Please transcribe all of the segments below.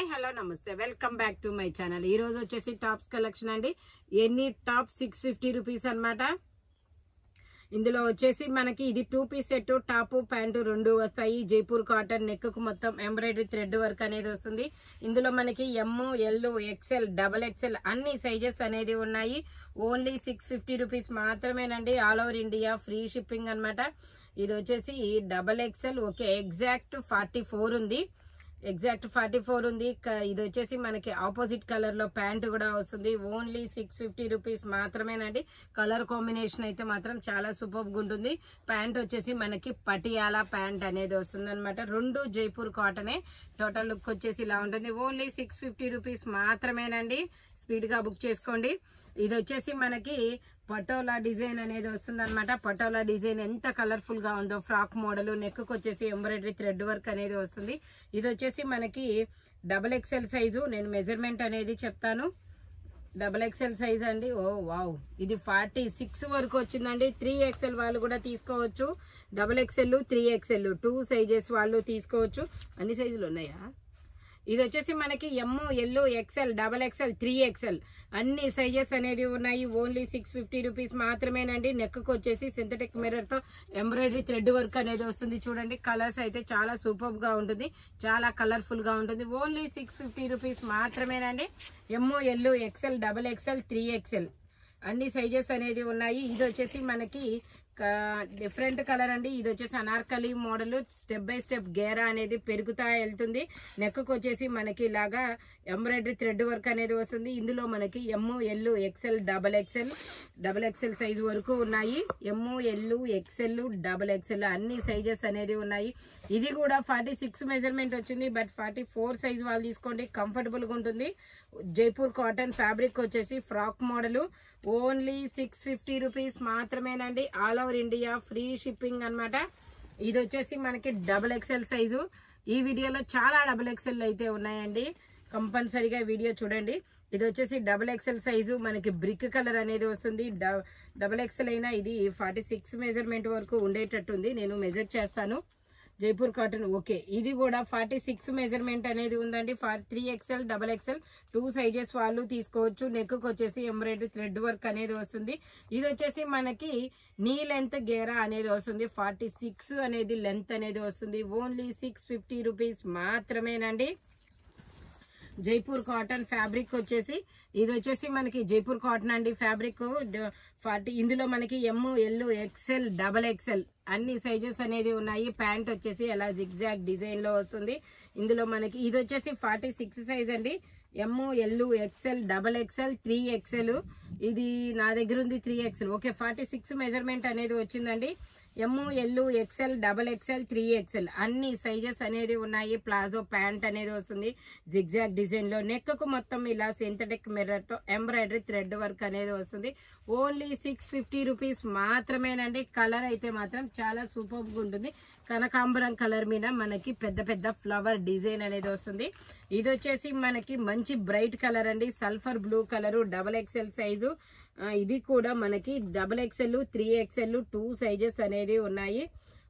hi hello నమస్తే welcome back to my channel ఈ రోజు వచ్చేసి టాప్స్ కలెక్షన్ అండి ఎన్ని టాప్ సిక్స్ ఫిఫ్టీ రూపీస్ అనమాట ఇందులో వచ్చేసి మనకి ఇది two piece set top pant రెండు వస్తాయి జైపూర్ కాటన్ నెక్ కు మొత్తం ఎంబ్రాయిడరీ థ్రెడ్ వర్క్ అనేది వస్తుంది ఇందులో మనకి M L XL double XL అన్ని సైజెస్ అనేది ఉన్నాయి ఓన్లీ సిక్స్ ఫిఫ్టీ రూపీస్ మాత్రమేనండి all over India free shipping అన్నమాట ఇది వచ్చేసి double XL okay exact forty four ఉంది ఎగ్జాక్ట్ ఫార్టీ ఫోర్ ఉంది క- ఇది వచ్చేసి మనకి ఆపోజిట్ కలర్ లో ప్యాంట్ కూడా వస్తుంది ఓన్లీ సిక్స్ ఫిఫ్టీ రూపీస్ మాత్రమేనండి కలర్ కాంబినేషన్ అయితే మాత్రం చాలా సూపర్ గా ఉంటుంది ప్యాంట్ వచ్చేసి మనకి పటియాలా ప్యాంట్ అనేది వస్తుంది అనమాట రెండు జైపూర్ కాటనే టోటల్ లుక్ వచ్చేసి ఇలా ఉంటుంది ఓన్లీ సిక్స్ ఫిఫ్టీ రూపీస్ మాత్రమేనండి స్పీడ్ గా బుక్ చేసుకోండి ఇది వచ్చేసి మనకి పటోలా డిజైన్ అనేది వస్తుంది అనమాట పటోలా డిజైన్ ఎంత కలర్ఫుల్ గా ఉందో ఫ్రాక్ మోడల్ నెక్ వచ్చేసి ఎంబ్రాయిడరీ థ్రెడ్ వర్క్ అనేది వస్తుంది ఇది వచ్చేసి మనకి డబల్ ఎక్సెల్ సైజు నేను మెజర్మెంట్ అనేది చెప్తాను డబల్ ఎక్సెల్ సైజ్ అండి ఓ వావ్ ఇది ఫార్టీ సిక్స్ వరకు వచ్చిందండి త్రీ ఎక్సెల్ వాళ్ళు కూడా తీసుకోవచ్చు double XL three XL two sizes వాళ్ళు తీసుకోవచ్చు అన్ని సైజులు ఉన్నాయా ఇది వచ్చేసి మనకి M L XL double XL three XL అన్ని సైజెస్ అనేది ఉన్నాయి ఓన్లీ సిక్స్ ఫిఫ్టీ రూపీస్ మాత్రమేనండి నెక్ వచ్చేసి సింథటిక్ మిర్రర్ తో ఎంబ్రాయిడరీ థ్రెడ్ వర్క్ అనేది వస్తుంది చూడండి కలర్స్ అయితే చాలా సూపర్ గా ఉంటుంది చాలా కలర్ఫుల్ గా ఉంటుంది ఓన్లీ సిక్స్ ఫిఫ్టీ రూపీస్ మాత్రమేనండి M L XL double XL three XL అన్ని సైజెస్ అనేది ఉన్నాయి ఇది వచ్చేసి మనకి డిఫరెంట్ కలర్ అండి ఇది వచ్చేసి Anarkali model step by step గేరా అనేది పెరుగుతా వెళ్తుంది నెక్ వచ్చేసి మనకి ఇలాగా ఎంబ్రాయిడరీ థ్రెడ్ వర్క్ అనేది వస్తుంది ఇందులో మనకి M L XL double XL double XL size వరకు ఉన్నాయి M L XL double XL అన్ని సైజెస్ అనేది ఉన్నాయి ఇది కూడా ఫార్టీ సిక్స్ మెజర్మెంట్ వచ్చింది బట్ ఫార్టీ ఫోర్ సైజ్ వాళ్ళు తీసుకోండి కంఫర్టబుల్ గా ఉంటుంది జైపూర్ కాటన్ ఫ్యాబ్రిక్ వచ్చేసి frock model only six fifty rupees మాత్రమేనండి all over India free shipping అన్నమాట ఇది వచ్చేసి మనకి డబుల్ ఎక్సెల్ సైజు ఈ వీడియోలో చాలా డబుల్ ఎక్సెల్ అయితే ఉన్నాయండి కంపల్సరీగా వీడియో చూడండి ఇది వచ్చేసి డబుల్ ఎక్సెల్ సైజు మనకి బ్రిక్ కలర్ అనేది వస్తుంది డ- డబుల్ ఎక్సెల్ అయినా ఇది ఫార్టీ సిక్స్ మెజర్మెంట్ వరకు ఉండేటట్టుంది నేను మెజర్ చేస్తాను జైపూర్ కాటన్ ఓకే ఇది కూడా ఫార్టీ సిక్స్ మెజర్మెంట్ అనేది ఉందండి three XL double XL two sizes వాళ్ళు తీసుకోవచ్చు నెక్ వచ్చేసి ఎంబ్రాయిడరీ థ్రెడ్ వర్క్ అనేది వస్తుంది ఇది వచ్చేసి మనకి నీ లెంత్ గేరా అనేది వస్తుంది ఫార్టీ సిక్స్ అనేది లెంత్ అనేది వస్తుంది ఓన్లీ సిక్స్ ఫిఫ్టీ రూపీస్ మాత్రమేనండి జైపూర్ కాటన్ ఫ్యాబ్రిక్ వచ్చేసి ఇది వచ్చేసి మనకి జైపూర్ కాటన్ అండి ఫ్యాబ్రిక్ ఫార్టీ ఇందులో మనకి M L XL double XL అన్ని సైజెస్ అనేది ఉన్నాయి ప్యాంట్ వచ్చేసి ఎలా జిగ్జాగ్ డిజైన్ లో వస్తుంది ఇందులో మనకి ఇది వచ్చేసి ఫార్టీ సిక్స్ సైజ్ అండి M L XL double XL three XL ఇది నా దగ్గర ఉంది three XL okay forty six measurement అనేది వచ్చిందండి M L XL double XL three XL అన్ని సైజెస్ అనేది ఉన్నాయి ప్లాజో ప్యాంట్ అనేది వస్తుంది జిగ్జాగ్ డిజైన్ లో నెక్ కు మొత్తం ఇలా సింథటిక్ మిర్రర్ తో ఎంబ్రాయిడరీ థ్రెడ్ వర్క్ అనేది వస్తుంది ఓన్లీ సిక్స్ ఫిఫ్టీ రూపీస్ మాత్రమేనండి కలర్ అయితే మాత్రం చాలా సూపర్ గా ఉంటుంది కనకాంబరం కలర్ మీద మనకి పెద్ద పెద్ద ఫ్లవర్ డిజైన్ అనేది వస్తుంది ఇది వచ్చేసి మనకి మంచి బ్రైట్ కలర్ అండి sulphur blue colour double XL size ఆ, ఇది కూడా మనకి double XL three XL two sizes అనేది ఉన్నాయి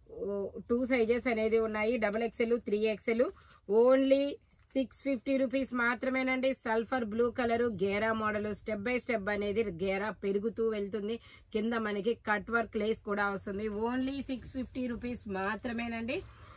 టూ సైజెస్ అనేది ఉన్నాయి double XL three XL only six fifty rupees మాత్రమేనండి సల్ఫర్ బ్లూ కలర్ గేరా మోడల్ స్టెప్ బై స్టెప్ అనేది గేరా పెరుగుతూ వెళ్తుంది కింద మనకి కట్ వర్క్ లేస్ కూడా వస్తుంది ఓన్లీ సిక్స్ ఫిఫ్టీ రూపీస్ మాత్రమేనండి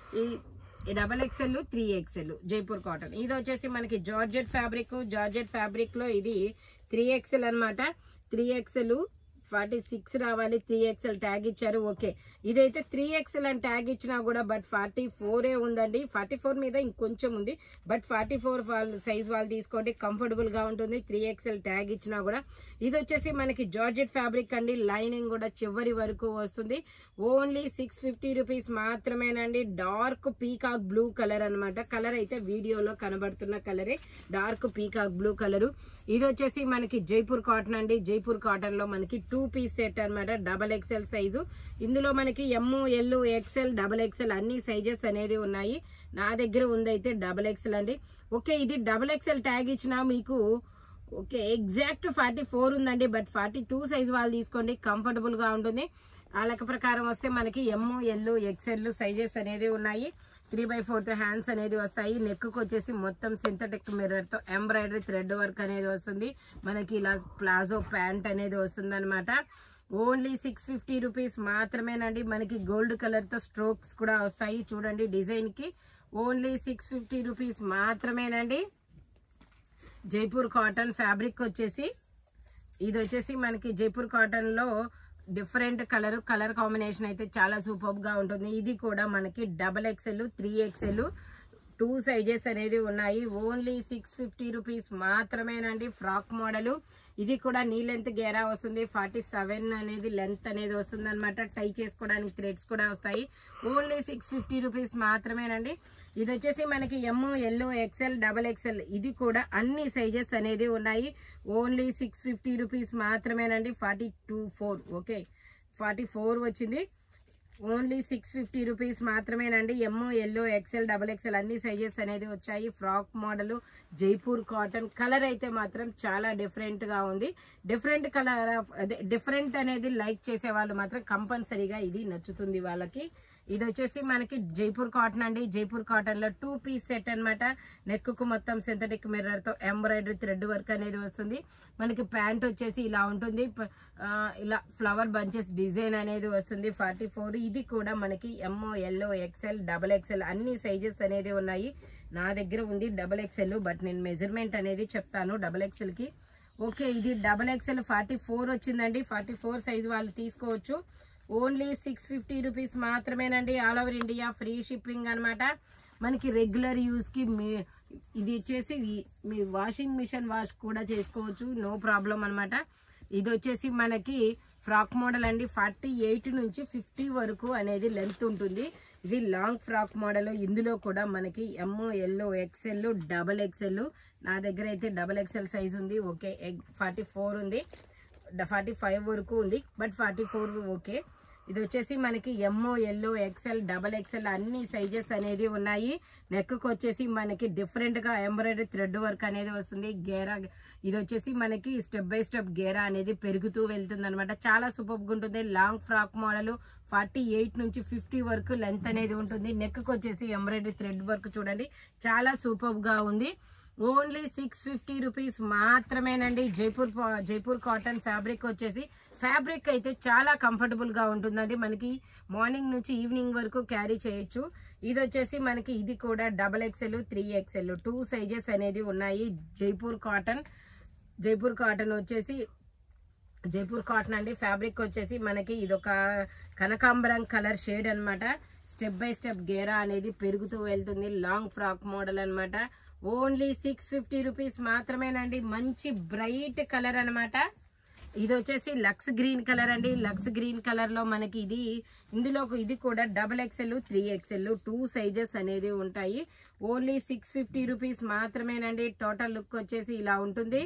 ఈ double XL three XL Jaipur cotton ఇది వచ్చేసి మనకి జార్జెట్ ఫ్యాబ్రిక్ జార్జెట్ ఫ్యాబ్రిక్ లో ఇది త్రీ ఎక్సెల్ అన్నమాట త్రీ ఎక్సెల్ ఫార్టీ సిక్స్ రావాలి త్రీ ఎక్స్ఎల్ ట్యాగ్ ఇచ్చారు ఓకే ఇదైతే త్రీ ఎక్స్ఎల్ అని ట్యాగ్ ఇచ్చినా కూడా బట్ ఫార్టీ ఫోరే ఉందండి ఫార్టీ ఫోర్ మీద ఇంకొంచెం ఉంది బట్ ఫార్టీ ఫోర్ వాళ్ళ సైజ్ వాళ్ళు తీసుకోండి కంఫర్టబుల్ గా ఉంటుంది త్రీ ఎక్స్ఎల్ ట్యాగ్ ఇచ్చినా కూడా ఇది వచ్చేసి మనకి జార్జెట్ ఫ్యాబ్రిక్ అండి లైనింగ్ కూడా చివరి వరకు వస్తుంది ఓన్లీ సిక్స్ ఫిఫ్టీ రూపీస్ మాత్రమేనండి డార్క్ పీకాక్ బ్లూ కలర్ అన్నమాట కలర్ అయితే వీడియోలో కనబడుతున్న కలరే డార్క్ పీకాక్ బ్లూ కలర్ ఇది వచ్చేసి మనకి జైపూర్ కాటన్ అండి జైపూర్ కాటన్ లో మనకి టూ పీస్ సెట్ అన్నమాట డబల్ ఎక్స్ఎల్ సైజు ఇందులో మనకి M L XL double XL అన్ని సైజెస్ అనేది ఉన్నాయి నా దగ్గర ఉందైతే డబల్ ఎక్స్ఎల్ అండి ఓకే ఇది డబల్ ఎక్స్ఎల్ ట్యాగ్ ఇచ్చినా మీకు ఓకే ఎగ్జాక్ట్ ఫార్టీ ఫోర్ ఉందండి బట్ ఫార్టీ టూ సైజ్ వాళ్ళు తీసుకోండి కంఫర్టబుల్ గా ఉంటుంది ఆ లెక్క ప్రకారం వస్తే మనకి ఎమ్ ఎల్ ఎక్స్ఎల్ సైజెస్ అనేది ఉన్నాయి త్రీ బై ఫోర్త్ హ్యాండ్స్ అనేది వస్తాయి నెక్ వచ్చేసి మొత్తం సింథటిక్ మిర్రర్ తో ఎంబ్రాయిడరీ థ్రెడ్ వర్క్ అనేది వస్తుంది మనకి ఇలా ప్లాజో ప్యాంట్ అనేది వస్తుంది అనమాట ఓన్లీ సిక్స్ ఫిఫ్టీ రూపీస్ మాత్రమేనండి మనకి గోల్డ్ కలర్ తో స్ట్రోక్స్ కూడా వస్తాయి చూడండి డిజైన్ కి ఓన్లీ సిక్స్ ఫిఫ్టీ రూపీస్ మాత్రమేనండి జైపూర్ కాటన్ ఫ్యాబ్రిక్ వచ్చేసి ఇది వచ్చేసి మనకి జైపూర్ కాటన్ లో డిఫరెంట్ కలర్ కలర్ కాంబినేషన్ అయితే చాలా సూపర్ గా ఉంటుంది ఇది కూడా మనకి double XL three XL two sizes అనేది ఉన్నాయి ఓన్లీ సిక్స్ ఫిఫ్టీ రూపీస్ మాత్రమేనండి ఫ్రాక్ మోడల్ ఇది కూడా నీ లెంత్ గేరా వస్తుంది ఫార్టీ సెవెన్ అనేది లెంత్ అనేది వస్తుంది అనమాట టై చేసుకోవడానికి థ్రెడ్స్ కూడా వస్తాయి ఓన్లీ సిక్స్ ఫిఫ్టీ రూపీస్ మాత్రమేనండి ఇది వచ్చేసి మనకి M yellow XL double XL ఇది కూడా అన్ని సైజెస్ అనేది ఉన్నాయి ఓన్లీ సిక్స్ ఫిఫ్టీ రూపీస్ మాత్రమేనండి forty two four okay forty four వచ్చింది ఓన్లీ సిక్స్ ఫిఫ్టీ రూపీస్ మాత్రమేనండి M yellow XL double XL అన్ని సైజెస్ అనేది వచ్చాయి frock model Jaipur cotton colour అయితే మాత్రం చాలా డిఫరెంట్ గా ఉంది డిఫరెంట్ కలర్ అదే డిఫరెంట్ అనేది లైక్ చేసే వాళ్ళు మాత్రం కంపల్సరీగా ఇది నచ్చుతుంది వాళ్ళకి ఇది వచ్చేసి మనకి జైపూర్ కాటన్ అండి జైపూర్ కాటన్ లో టూ పీస్ సెట్ అనమాట నెక్ కు మొత్తం సింథటిక్ మిర్రర్ తో ఎంబ్రాయిడరీ థ్రెడ్ వర్క్ అనేది వస్తుంది మనకి ప్యాంట్ వచ్చేసి ఇలా ఉంటుంది ప- ఆ, ఇలా ఫ్లవర్ బంచెస్ డిజైన్ అనేది వస్తుంది ఫార్టీ ఫోర్ ఇది కూడా మనకి MO yellow XL double XL అన్ని సైజెస్ అనేది ఉన్నాయి నా దగ్గర ఉంది డబల్ ఎక్సెల్ బట్ నేను మెజర్మెంట్ అనేది చెప్తాను డబల్ ఎక్సెల్ కి ఓకే ఇది డబల్ ఎక్సెల్ ఫార్టీ ఫోర్ వచ్చిందండి ఫార్టీ ఫోర్ సైజ్ వాళ్ళు తీసుకోవచ్చు ఓన్లీ సిక్స్ ఫిఫ్టీ రూపీస్ మాత్రమేనండి all over India free shipping అన్నమాట మనకి రెగ్యులర్ యూస్ కి మీ ఇది వచ్చేసి ఈ- మీ వాషింగ్ మిషన్ వాష్ కూడా చేసుకోవచ్చు నో ప్రాబ్లం అన్నమాట ఇది వచ్చేసి మనకి ఫ్రాక్ మోడల్ అండి ఫార్టీ ఎయిట్ నుంచి ఫిఫ్టీ వరకు అనేది లెంత్ ఉంటుంది ఇది లాంగ్ ఫ్రాక్ మోడల్ ఇందులో కూడా మనకి M yellow XL double XL నా దగ్గర అయితే డబల్ ఎక్సెల్ సైజ్ ఉంది ఓకే ఫార్టీ ఫోర్ ఉంది ఫార్టీ ఫైవ్ వరకు ఉంది బట్ ఫార్టీ ఫోర్ ఓకే ఇది వచ్చేసి మనకి MO yellow XL double XL అన్ని సైజెస్ అనేది ఉన్నాయి నెక్ వచ్చేసి మనకి డిఫరెంట్ గా ఎంబ్రాయిడరీ థ్రెడ్ వర్క్ అనేది వస్తుంది గేరా ఇది వచ్చేసి మనకి స్టెప్ బై స్టెప్ గేరా అనేది పెరుగుతూ వెళ్తుంది అనమాట చాలా సూపర్ ఉంటుంది long frock model forty eight నుంచి ఫిఫ్టీ వరకు లెంత్ అనేది ఉంటుంది నెక్ వచ్చేసి ఎంబ్రాయిడరీ థ్రెడ్ వర్క్ చూడండి చాలా సూపర్ గా ఉంది ఓన్లీ సిక్స్ ఫిఫ్టీ రూపీస్ మాత్రమేనండి జైపూర్ పా- జైపూర్ కాటన్ ఫ్యాబ్రిక్ వచ్చేసి ఫ్యాబ్రిక్ అయితే చాలా కంఫర్టబుల్ గా ఉంటుందండి మనకి మార్నింగ్ నుంచి ఈవినింగ్ వరకు క్యారీ చేయొచ్చు ఇది వచ్చేసి మనకి ఇది కూడా double XL three XL two sizes అనేది ఉన్నాయి జైపూర్ కాటన్ జైపూర్ కాటన్ వచ్చేసి జైపూర్ కాటన్ అండి ఫ్యాబ్రిక్ వచ్చేసి మనకి ఇదొక కనకాంబరం కలర్ షేడ్ అన్నమాట స్టెప్ బై స్టెప్ గేరా అనేది పెరుగుతూ వెళ్తుంది లాంగ్ ఫ్రాక్ మోడల్ అన్నమాట ఓన్లీ సిక్స్ ఫిఫ్టీ రూపీస్ మాత్రమేనండి మంచి బ్రైట్ కలర్ అన్నమాట ఇది వచ్చేసి లక్స్ గ్రీన్ కలర్ అండి లక్స్ గ్రీన్ కలర్ లో మనకి ఇది ఇందులో ఇది కూడా double XL three XL two sizes అనేది ఉంటాయి ఓన్లీ సిక్స్ ఫిఫ్టీ రూపీస్ మాత్రమేనండి టోటల్ లుక్ వచ్చేసి ఇలా ఉంటుంది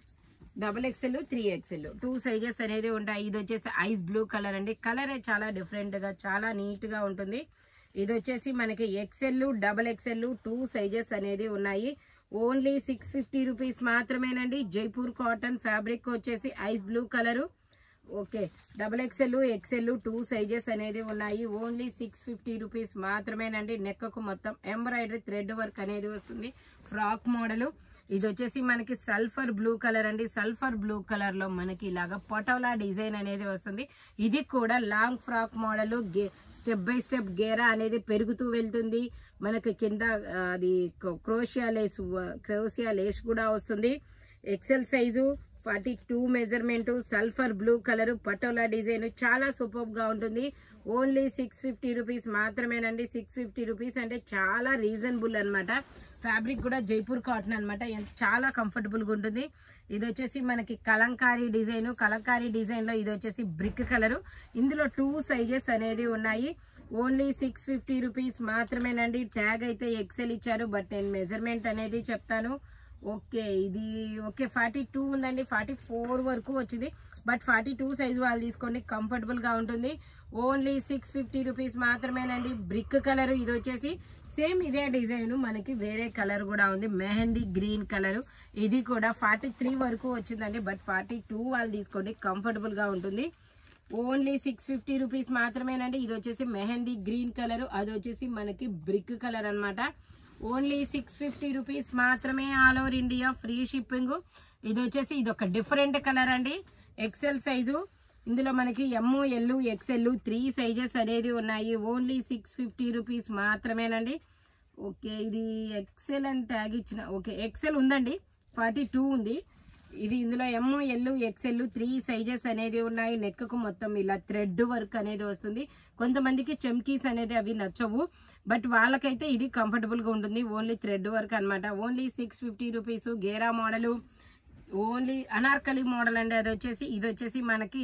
double XL three XL two sizes అనేది ఉంటాయి ఇది వచ్చేసి ఐస్ బ్లూ కలర్ అండి కలరే చాలా డిఫరెంట్ గా చాలా నీట్ గా ఉంటుంది ఇది వచ్చేసి మనకి XL double XL two sizes అనేది ఉన్నాయి ఓన్లీ సిక్స్ ఫిఫ్టీ రూపీస్ మాత్రమేనండి జైపూర్ కాటన్ ఫ్యాబ్రిక్ వచ్చేసి ice blue colour okay double XL XL two sizes అనేది ఉన్నాయి ఓన్లీ సిక్స్ ఫిఫ్టీ రూపీస్ మాత్రమేనండి నెక్కకు మొత్తం ఎంబ్రాయిడరీ థ్రెడ్ వర్క్ అనేది వస్తుంది ఫ్రాక్ మోడల్ ఇది వచ్చేసి మనకి సల్ఫర్ బ్లూ కలర్ అండి సల్ఫర్ బ్లూ కలర్ లో మనకి ఇలాగా పొటోలా డిజైన్ అనేది వస్తుంది ఇది కూడా long frock model step by step గేరా అనేది పెరుగుతూ వెళ్తుంది మనకి కింద ఆ, అది క్రోషియా లేస్ క్రోషియా లేస్ కూడా వస్తుంది XL size forty two measurement sulphur blue colour patola design చాలా సూపర్ గా ఉంటుంది ఓన్లీ సిక్స్ ఫిఫ్టీ రూపీస్ మాత్రమేనండి సిక్స్ ఫిఫ్టీ రూపీస్ అంటే చాలా రీజనబుల్ అన్నమాట ఫ్యాబ్రిక్ కూడా జైపూర్ కాటన్ అనమాట చాలా కంఫర్టబుల్ గా ఉంటుంది ఇది వచ్చేసి మనకి కలంకారీ డిజైన్ కలంకారీ డిజైన్ లో ఇది వచ్చేసి బ్రిక్ కలర్ ఇందులో టూ సైజెస్ అనేది ఉన్నాయి ఓన్లీ సిక్స్ ఫిఫ్టీ రూపీస్ మాత్రమేనండి ట్యాగ్ అయితే ఎక్సెల్ ఇచ్చారు బట్ నేను మెజర్మెంట్ అనేది చెప్తాను ఓకే ఇది ఓకే ఫార్టీ టూ ఉందండి ఫార్టీ ఫోర్ వరకు వచ్చింది బట్ ఫార్టీ టూ సైజ్ వాళ్ళు తీసుకోండి కంఫర్టబుల్ గా ఉంటుంది ఓన్లీ సిక్స్ ఫిఫ్టీ రూపీస్ మాత్రమేనండి బ్రిక్ కలర్ ఇది వచ్చేసి సేమ్ ఇదే డిజైన్ మనకి వేరే కలర్ కూడా ఉంది మెహందీ గ్రీన్ కలర్ ఇది కూడా ఫార్టీ త్రీ వరకు వచ్చిందండి బట్ ఫార్టీ టూ వాళ్ళు తీసుకోండి కంఫర్టబుల్ గా ఉంటుంది ఓన్లీ సిక్స్ ఫిఫ్టీ రూపీస్ మాత్రమేనండి ఇది వచ్చేసి మెహందీ గ్రీన్ కలర్ అది వచ్చేసి మనకి బ్రిక్ కలర్ అన్నమాట ఓన్లీ సిక్స్ ఫిఫ్టీ రూపీస్ మాత్రమే all over India free shipping ఇది వచ్చేసి ఇది ఒక డిఫరెంట్ కలర్ అండి ఎక్సెల్ సైజు ఇందులో మనకి M L XL three sizes అనేది ఉన్నాయి ఓన్లీ సిక్స్ ఫిఫ్టీ రూపీస్ మాత్రమేనండి ఓకే ఇది ఎక్సెల్ అని ట్యాగ్ ఇచ్చిన ఓకే ఎక్సెల్ ఉందండి ఫార్టీ టూ ఉంది ఇది ఇందులో M L XL three sizes అనేది ఉన్నాయి నెక్ కు మొత్తం ఇలా థ్రెడ్ వర్క్ అనేది వస్తుంది కొంతమందికి చెమ్కీస్ అనేది అవి నచ్చవు బట్ వాళ్ళకైతే ఇది కంఫర్టబుల్ గా ఉంటుంది ఓన్లీ థ్రెడ్ వర్క్ అన్నమాట ఓన్లీ సిక్స్ ఫిఫ్టీ రూపీస్ గేరా మోడల్ ఓన్లీ అనార్కలి మోడల్ అండి అది వచ్చేసి ఇది వచ్చేసి మనకి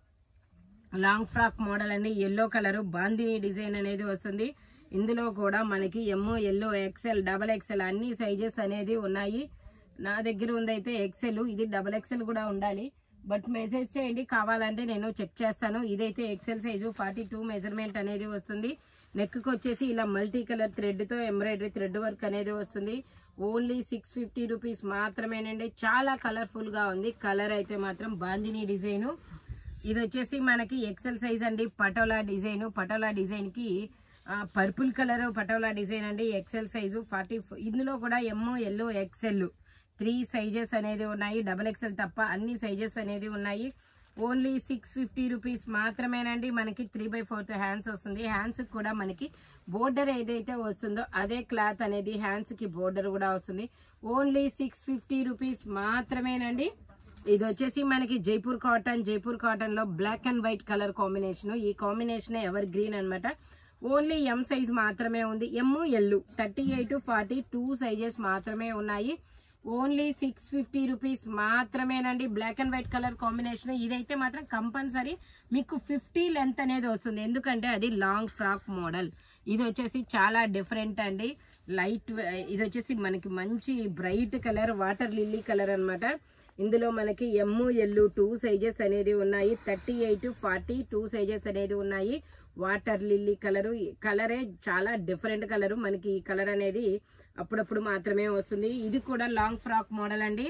లాంగ్ ఫ్రాక్ మోడల్ అండి ఎల్లో కలర్ బాందిని డిజైన్ అనేది వస్తుంది ఇందులో కూడా మనకి M yellow XL double XL అన్ని సైజెస్ అనేది ఉన్నాయి నా దగ్గర ఉందైతే ఎక్సెల్ ఇది డబల్ ఎక్సెల్ కూడా ఉండాలి బట్ మెసేజ్ చేయండి కావాలంటే నేను చెక్ చేస్తాను ఇదైతే XL size forty two measurement అనేది వస్తుంది నెక్ కి వచ్చేసి ఇలా మల్టీ కలర్ థ్రెడ్ తో ఎంబ్రాయిడరీ థ్రెడ్ వర్క్ అనేది వస్తుంది ఓన్లీ సిక్స్ ఫిఫ్టీ రూపీస్ మాత్రమేనండి చాలా కలర్ఫుల్ గా ఉంది కలర్ అయితే మాత్రం బాందిని డిజైన్ ఇది వచ్చేసి మనకి ఎక్సెల్ సైజ్ అండి పటోలా డిజైన్ పటోలా డిజైన్ కి పర్పుల్ కలర్ పటోలా డిజైన్ అండి ఎక్సెల్ సైజు ఫార్టీ ఇందులో కూడా M L XL three sizes అనేది ఉన్నాయి డబల్ ఎక్సెల్ తప్ప అన్ని సైజెస్ అనేది ఉన్నాయి ఓన్లీ సిక్స్ ఫిఫ్టీ రూపీస్ మాత్రమేనండి మనకి త్రీ బై ఫోర్త్ హ్యాండ్స్ వస్తుంది హ్యాండ్స్ కూడా మనకి బోర్డర్ ఏదైతే వస్తుందో అదే క్లాత్ అనేది హ్యాండ్స్ కి బోర్డర్ కూడా వస్తుంది ఓన్లీ సిక్స్ ఫిఫ్టీ రూపీస్ మాత్రమేనండి ఇది వచ్చేసి మనకి జైపూర్ కాటన్ జైపూర్ కాటన్ లో black and white colour combination ఈ కాంబినేషన్ ఎవర్ గ్రీన్ అన్నమాట ఓన్లీ ఎం సైజ్ మాత్రమే ఉంది M L thirty eight forty two sizes మాత్రమే ఉన్నాయి ఓన్లీ సిక్స్ ఫిఫ్టీ రూపీస్ మాత్రమేనండి black and white colour combination ఇదైతే మాత్రం కంపల్సరీ మీకు ఫిఫ్టీ లెంత్ అనేది వస్తుంది ఎందుకంటే అది లాంగ్ ఫ్రాక్ మోడల్ ఇది వచ్చేసి చాలా డిఫరెంట్ అండి లైట్ ఇది వచ్చేసి మనకి మంచి bright colour water lily colour అన్నమాట ఇందులో మనకి ఎమ్ ఎల్ టూ సైజెస్ అనేది ఉన్నాయి thirty eight forty two sizes అనేది ఉన్నాయి వాటర్ లిల్లీ కలరు కలరే చాలా డిఫరెంట్ కలరు మనకి ఈ కలర్ అనేది అప్పుడప్పుడు మాత్రమే వస్తుంది ఇది కూడా లాంగ్ ఫ్రాక్ మోడల్ అండి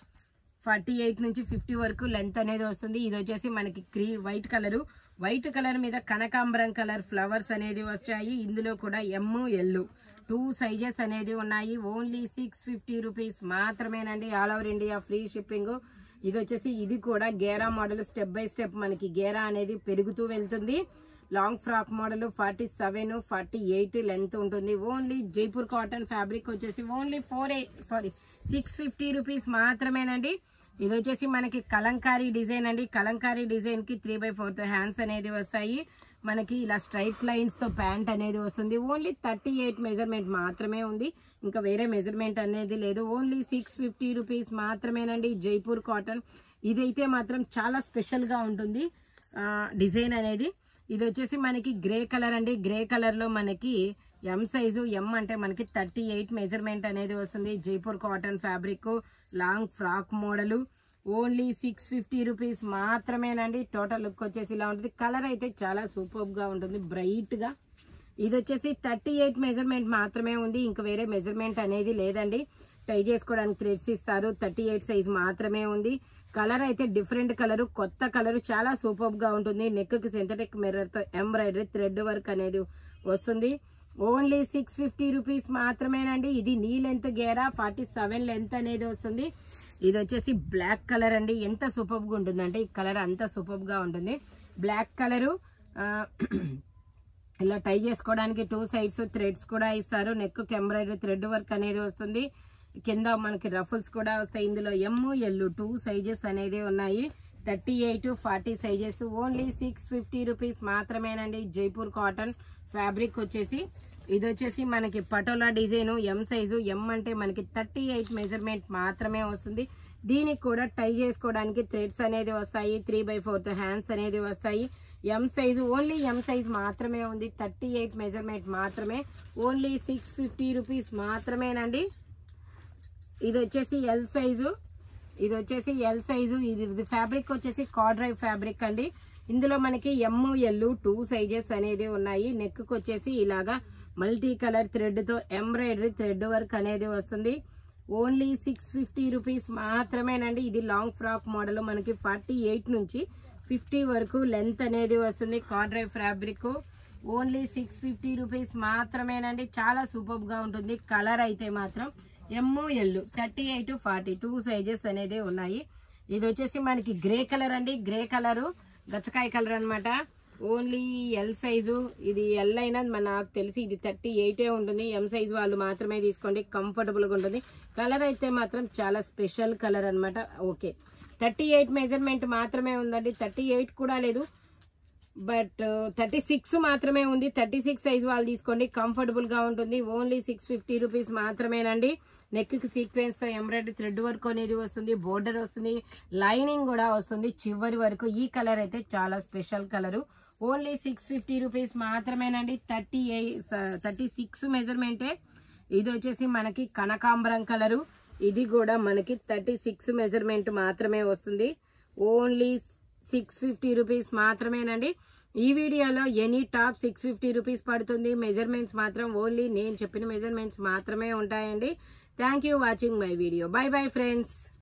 ఫార్టీ ఎయిట్ నుంచి ఫిఫ్టీ వరకు లెంత్ అనేది వస్తుంది ఇది వచ్చేసి మనకి క్రీ వైట్ కలరు వైట్ కలర్ మీద కనకాంబరం కలర్ ఫ్లవర్స్ అనేది వచ్చాయి ఇందులో కూడా ఎమ్ ఎల్ టూ సైజెస్ అనేది ఉన్నాయి ఓన్లీ సిక్స్ ఫిఫ్టీ రూపీస్ మాత్రమేనండి all over India free shipping ఇది వచ్చేసి ఇది కూడా గేరా మోడల్ స్టెప్ బై స్టెప్ మనకి గేరా అనేది పెరుగుతూ వెళ్తుంది long frock model forty seven forty eight length ఉంటుంది ఓన్లీ జైపూర్ కాటన్ ఫ్యాబ్రిక్ వచ్చేసి only four sorry six fifty rupees మాత్రమేనండి ఇది వచ్చేసి మనకి కలంకారీ డిజైన్ అండి కలంకారీ డిజైన్ కి త్రీ బై ఫోర్త్ హ్యాండ్స్ అనేది వస్తాయి మనకి ఇలా స్ట్రైట్ లైన్స్ తో ప్యాంట్ అనేది వస్తుంది ఓన్లీ థర్టీ ఎయిట్ మెజర్మెంట్ మాత్రమే ఉంది ఇంకా వేరే మెజర్మెంట్ అనేది లేదు ఓన్లీ సిక్స్ ఫిఫ్టీ రూపీస్ మాత్రమేనండి జైపూర్ కాటన్ ఇదైతే మాత్రం చాలా స్పెషల్ గా ఉంటుంది ఆ, డిజైన్ అనేది ఇది వచ్చేసి మనకి గ్రే కలర్ అండి గ్రే కలర్ లో మనకి ఎం సైజు ఎం అంటే మనకి థర్టీ ఎయిట్ మెజర్మెంట్ అనేది వస్తుంది Jaipur cotton fabric long frock model only six fifty rupees మాత్రమేనండి టోటల్ లుక్ వచ్చేసి ఇలా ఉంటుంది కలర్ అయితే చాలా సూపర్ గా ఉంటుంది బ్రైట్ గా ఇది వచ్చేసి థర్టీ ఎయిట్ మెజర్మెంట్ మాత్రమే ఉంది ఇంకా వేరే మెజర్మెంట్ అనేది లేదండి టై చేసుకోవడానికి థ్రెడ్స్ ఇస్తారు థర్టీ ఎయిట్ సైజ్ మాత్రమే ఉంది కలర్ అయితే డిఫరెంట్ కలర్ కొత్త కలర్ చాలా సూపర్ గా ఉంటుంది నెక్ కి సింథటిక్ మిర్రర్ తో ఎంబ్రాయిడరీ థ్రెడ్ వర్క్ అనేది వస్తుంది ఓన్లీ సిక్స్ ఫిఫ్టీ రూపీస్ మాత్రమేనండి ఇది నీ లెంత్ గేరా ఫార్టీ సెవెన్ లెంత్ అనేది వస్తుంది ఇది వచ్చేసి బ్లాక్ కలర్ అండి ఎంత సూపర్ గా ఉంటుందంటే ఈ కలర్ అంత సూపర్ గా ఉంటుంది బ్లాక్ కలరు ఇలా టై చేసుకోవడానికి టూ సైడ్స్ థ్రెడ్స్ కూడా ఇస్తారు నెక్ ఎంబ్రాయిడరీ థ్రెడ్ వర్క్ అనేది వస్తుంది కింద మనకి రఫుల్స్ కూడా వస్తాయి ఇందులో ఎమ్ ఎల్ టూ సైజెస్ అనేది ఉన్నాయి thirty eight forty sizes only six fifty rupees మాత్రమేనండి జైపూర్ కాటన్ ఫ్యాబ్రిక్ వచ్చేసి ఇది వచ్చేసి మనకి patola design M size M అంటే మనకి థర్టీ ఎయిట్ మెజర్మెంట్ మాత్రమే వస్తుంది దీనికి కూడా టై చేసుకోవడానికి థ్రెడ్స్ అనేది వస్తాయి త్రీ బై ఫోర్త్ హ్యాండ్స్ అనేది వస్తాయి M size only M size మాత్రమే ఉంది థర్టీ ఎయిట్ మెజర్మెంట్ మాత్రమే ఓన్లీ సిక్స్ ఫిఫ్టీ రూపీస్ మాత్రమేనండి ఇది వచ్చేసి ఎల్ సైజు ఇది వచ్చేసి ఎల్ సైజు ఇది ఇది ఫ్యాబ్రిక్ వచ్చేసి కార్డ్రైవ్ ఫ్యాబ్రిక్ అండి ఇందులో మనకి ఎమ్ ఎల్ టూ సైజెస్ అనేది ఉన్నాయి నెక్ కి వచ్చేసి ఇలాగా మల్టీ కలర్ థ్రెడ్ తో ఎంబ్రాయిడరీ థ్రెడ్ వర్క్ అనేది వస్తుంది ఓన్లీ సిక్స్ ఫిఫ్టీ రూపీస్ మాత్రమేనండి ఇది లాంగ్ ఫ్రాక్ మోడల్ మనకి ఫార్టీ ఎయిట్ నుంచి ఫిఫ్టీ వరకు లెంత్ అనేది వస్తుంది కాడ్రై fabric only six fifty rupees మాత్రమేనండి చాలా సూపర్ గా ఉంటుంది కలర్ అయితే మాత్రం M L thirty eight forty two sizes అనేది ఉన్నాయి ఇది వచ్చేసి మనకి గ్రే కలర్ అండి గ్రే కలరు గచ్చకాయ కలర్ అన్నమాట ఓన్లీ ఎల్ సైజు ఇది ఎల్ అయినా మన నాకు తెలిసి ఇది థర్టీ ఎయిటే ఉంటుంది ఎం సైజు వాళ్ళు మాత్రమే తీసుకోండి కంఫర్టబుల్గా ఉంటుంది కలర్ అయితే మాత్రం చాలా స్పెషల్ కలర్ అన్నమాట ఓకే థర్టీ ఎయిట్ మెజర్మెంట్ మాత్రమే ఉందండి థర్టీ ఎయిట్ కూడా లేదు బట్ థర్టీ సిక్స్ మాత్రమే ఉంది థర్టీ సిక్స్ సైజ్ వాళ్ళు తీసుకోండి కంఫర్టబుల్ గా ఉంటుంది ఓన్లీ సిక్స్ ఫిఫ్టీ రూపీస్ మాత్రమేనండి నెక్ కి సీక్వెన్స్ తో ఎంబ్రాయిడరీ థ్రెడ్ వర్క్ అనేది వస్తుంది బోర్డర్ వస్తుంది లైనింగ్ కూడా వస్తుంది చివరి వరకు ఈ కలర్ అయితే చాలా special colour only six fifty rupees మాత్రమేనండి థర్టీ ఎయిట్ థర్టీ సిక్స్ మెజర్మెంటే ఇది వచ్చేసి మనకి కనకాంబరం కలరు ఇది కూడా మనకి థర్టీ సిక్స్ మెజర్మెంట్ మాత్రమే వస్తుంది ఓన్లీ సిక్స్ ఫిఫ్టీ రూపీస్ మాత్రమేనండి ఈ వీడియోలో any top six fifty rupees పడుతుంది మెజర్మెంట్స్ మాత్రం ఓన్లీ నేను చెప్పిన మెజర్మెంట్స్ మాత్రమే ఉంటాయండి thank you watching my video bye bye friends